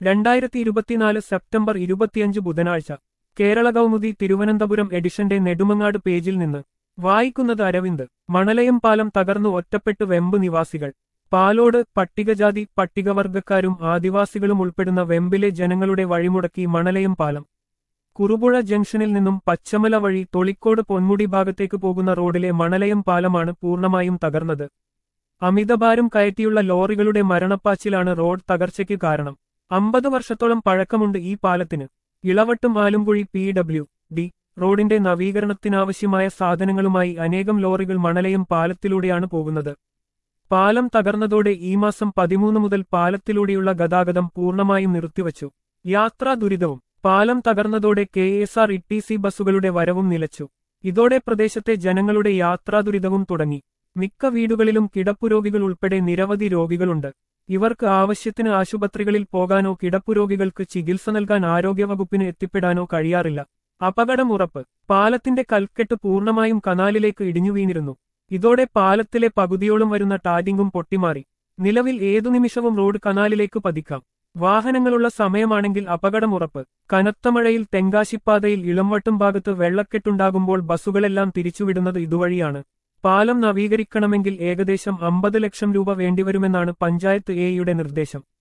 രണ്ടായിരത്തി ഇരുപത്തിനാല് സെപ്റ്റംബർ ഇരുപത്തിയഞ്ച് ബുധനാഴ്ച കേരള കൗമുദി തിരുവനന്തപുരം എഡിഷന്റെ നെടുമങ്ങാട് പേജിൽ നിന്ന് വായിക്കുന്നത് അരവിന്ദ് മണലയം പാലം തകർന്നു ഒറ്റപ്പെട്ടു വെമ്പ് നിവാസികൾ പാലോട് പട്ടികജാതി പട്ടികവർഗക്കാരും ആദിവാസികളും ഉൾപ്പെടുന്ന വെമ്പിലെ ജനങ്ങളുടെ വഴിമുടക്കി മണലയം പാലം കുറുപുഴ ജംഗ്ഷനിൽ നിന്നും പച്ചമല വഴി തൊളിക്കോട് പൊന്മുടി ഭാഗത്തേക്ക് പോകുന്ന റോഡിലെ മണലയം പാലമാണ് പൂർണ്ണമായും തകർന്നത് അമിതഭാരം കയറ്റിയുള്ള ലോറികളുടെ മരണപ്പാച്ചിലാണ് റോഡ് തകർച്ചയ്ക്ക് കാരണം അമ്പത് വർഷത്തോളം പഴക്കമുണ്ട് ഈ പാലത്തിന് ഇളവട്ടും ആലുംകുഴി പി ഡബ്ല്യു ഡി റോഡിന്റെ നവീകരണത്തിനാവശ്യമായ സാധനങ്ങളുമായി അനേകം ലോറികൾ മണലയം പാലത്തിലൂടെയാണ് പോകുന്നത് പാലം തകർന്നതോടെ ഈ മാസം പതിമൂന്ന് മുതൽ പാലത്തിലൂടെയുള്ള ഗതാഗതം പൂർണ്ണമായും നിർത്തിവച്ചു യാത്രാ ദുരിതവും പാലം തകർന്നതോടെ K S R T C സി ബസ്സുകളുടെ വരവും നിലച്ചു ഇതോടെ പ്രദേശത്തെ ജനങ്ങളുടെ യാത്രാ ദുരിതവും തുടങ്ങി മിക്ക വീടുകളിലും കിടപ്പുരോഗികൾ ഉൾപ്പെടെ നിരവധി രോഗികളുണ്ട് ഇവർക്ക് ആവശ്യത്തിന് ആശുപത്രികളിൽ പോകാനോ കിടപ്പുരോഗികൾക്ക് ചികിത്സ നൽകാൻ ആരോഗ്യവകുപ്പിന് എത്തിപ്പെടാനോ കഴിയാറില്ല അപകടം ഉറപ്പ് പാലത്തിന്റെ കൽക്കെട്ട് പൂർണ്ണമായും കനാലിലേക്ക് ഇടിഞ്ഞു വീണിരുന്നു ഇതോടെ പാലത്തിലെ പകുതിയോളം വരുന്ന ടാരിങ്ങും പൊട്ടിമാറി നിലവിൽ ഏതു നിമിഷവും റോഡ് കനാലിലേക്ക് പതിക്കാം വാഹനങ്ങളുള്ള സമയമാണെങ്കിൽ അപകടം ഉറപ്പ് കനത്ത മഴയിൽ തെങ്കാശിപ്പാതയിൽ ഇളംവട്ടം ഭാഗത്ത് വെള്ളക്കെട്ടുണ്ടാകുമ്പോൾ ബസ്സുകളെല്ലാം തിരിച്ചുവിടുന്നത് ഇതുവഴിയാണ് പാലം നവീകരിക്കണമെങ്കിൽ ഏകദേശം അമ്പത് ലക്ഷം രൂപ വേണ്ടിവരുമെന്നാണ് പഞ്ചായത്ത് എയുടെ നിർദ്ദേശം